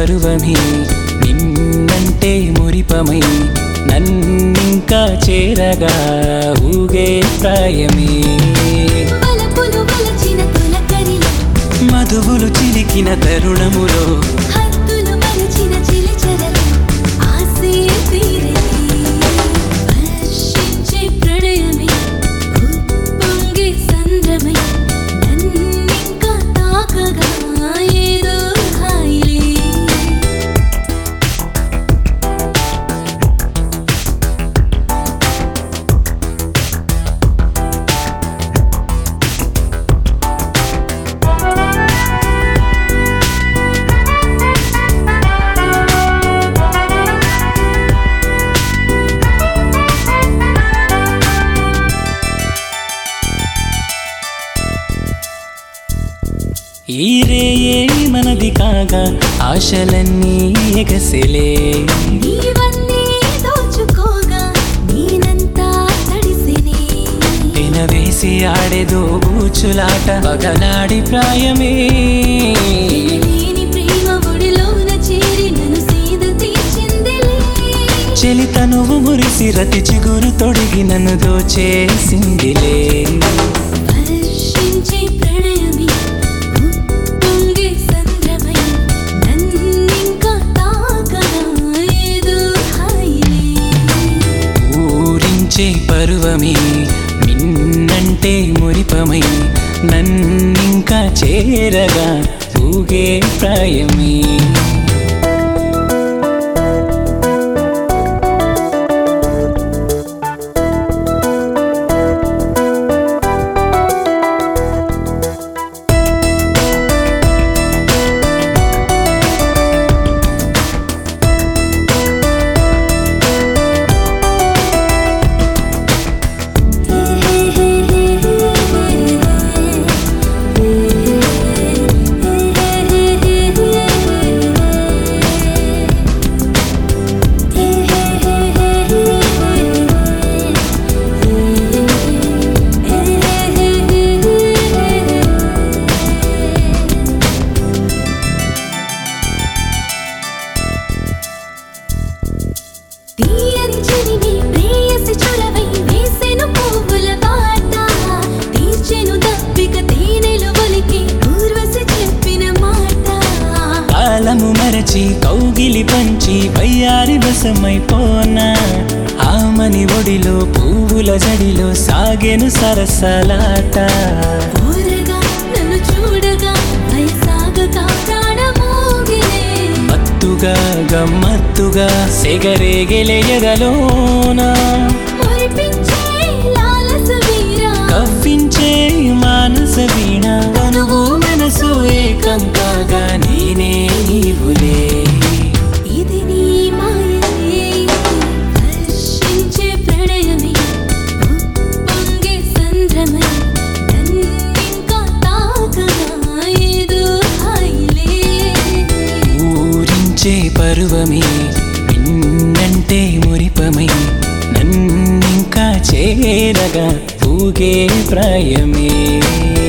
పరువమే నిన్నంటే మురిపమై నన్నింకా చేరగా ఊగే ప్రాయమే వలపులు వలచిన తొలకరిలో మధువులు చిలికిన తరుణములో హద్దులు మరచిన చిలచరలో ఆసే తీరని వర్షించే ప్రణయమే ఉప్పొంగే సంద్రమై నన్నింకా తాకగా ఏదో హాయిలే ఈ రేయే మనది కాగా ఆశలన్నీ ఎగసెలే నీవన్నీ దోచుకోగా నేనంతా తడిసినే వినవేసి ఆడేదో ఊచులాట పగలాడి ప్రాయమే లేని ప్రేమ ఒడిలోన చేరి నన్ను సీద తీర్చిందిలే చెలి తనువు మురిసి రతి చిగురు తొడిగి నన్ను దోచేసిందిలే వర్షించే ప్రణయమే ఉప్పొంగే సంద్రమై నన్నింకా తాకగా ఏదో హాయిలే ఊరించే పరువమే నిన్నంటే మురిపమై నన్నింకా చేరగా ఊగే ప్రాయమే తీయని చెలిమి ప్రేయసి చొరవై వేసెను పువ్వుల బాట తీర్చెను దప్పిక తేనెలు ఒలికి ఊర్వశి చెప్పిన మాట కాలము మరచి కౌగిలి పంచి వయ్యారి వశమైపోనా ఆమని ఒడిలో పువ్వుల జడిలో సాగెను సరసలాట ఊరగా నన్ను చూడగా వయసాగక ప్రాణమోగిలే మత్తుగా గమ్మత్తుగా సెగరేగెలే ఎదలోనా మురిపించే లాలస వీరా కవ్వించే మానస వీణ కనువు మనసు ఏకం కాగా నేనే నీవులే ఇది నీ మాయలే వర్షించే ప్రణయమే ఉప్పొంగే సంద్రమై నన్నింకా తాకగా ఏదో హాయిలే ఊరించే పరువమే నిన్నంటే మురిపమై నన్నింకా చేరగా ఊగే ప్రాయమే